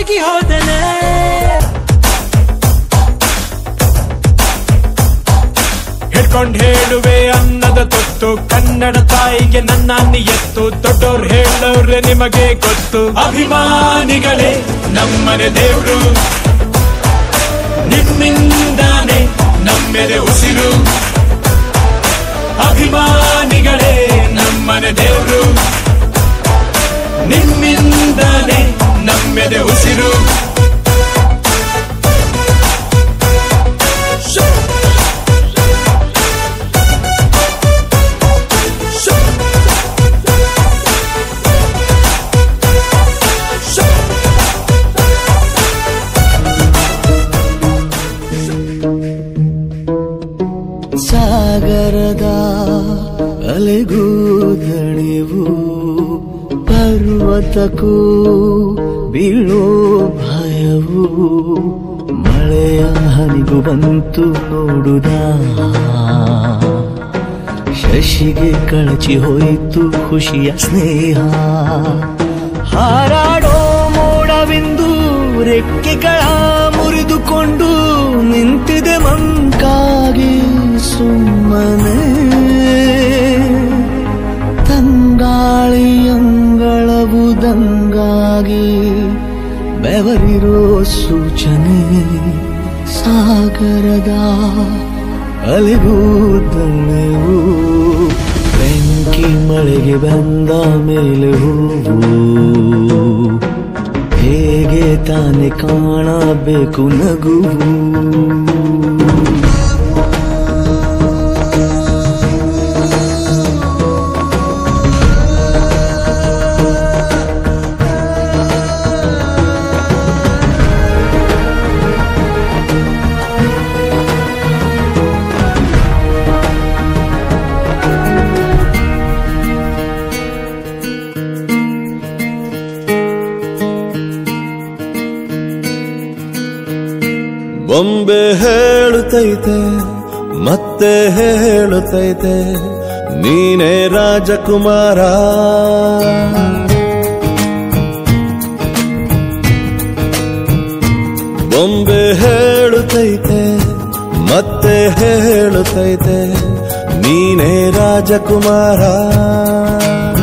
ಕರಗಿ ಹೋದನೆ ಹಿಡ್ಕೊಂಡ್ ಹೇಳುವೆ ಅನ್ನದ ತೊತ್ತು ಕನ್ನಡ ತಾಯಿಗೆ ನನ್ನ ನಿಯತ್ತು ದೊಡ್ಡೋರ್ ಹೇಳೋರೆ ನಿಮಗೆ ಗೊತ್ತು ಅಭಿಮಾನಿಗಳೇ ನಮ್ಮನೆ ದೇವ್ರು ನಿಮ್ಮಿಂದಾನೆ ನಮ್ಮೆದೆ ಉಸಿರು ಅಭಿಮಾನಿಗಳೇ ನಮ್ಮನೆ ದೇವ್ರು ನಿಮ್ಮಿಂದಾನೆ ನಮ್ಮೆದೆ ಉಸಿರು ಸಾಗರದ ಅಲೆಗೂ ದಣಿವು ಪರ್ವತಕ್ಕೂ ಬೀಳೋ ಭಯವು ಮಳೆಯ ಹನಿಗೂ ಬಂತು ನೋಡುದ ಶಶಿಗೆ ಕಳಚಿ ಹೋಯಿತು ಖುಷಿಯ ಸ್ನೇಹ ಹಾರಾಡೋ ಮೋಡವಿಂದು ರೆಕ್ಕೆಗಳ ಮುರಿದುಕೊಂಡು ನಿಂತಿದೆ ಮಂಕಾಗಿ ಸುಮ್ಮನೆ ತಂಗಾಳಿಯಂಗಳವು ದಂಗಾಗಿ ಬೆವರಿರೋ ಸೂಚನೆ ಸಾಗರದ ಅಲೆಗೂ ದಳೆವು ಬೆಂಕಿ ಮಳೆಗೆ ಬಂದ ಮೇಲೆ ಹೂವು ಹೇಗೆ ತಾನೆ ಕಾಣಬೇಕು ನಗುವು ಬೊಂಬೆ ಹೇಳುತ್ತೈತೆ ಮತ್ತೆ ಹೇಳುತ್ತೈತೆ ನೀನೇ ರಾಜಕುಮಾರ ಬೊಂಬೆ ಹೇಳುತ್ತೈತೆ ಮತ್ತೆ ಹೇಳುತ್ತೈತೆ ನೀನೇ ರಾಜಕುಮಾರ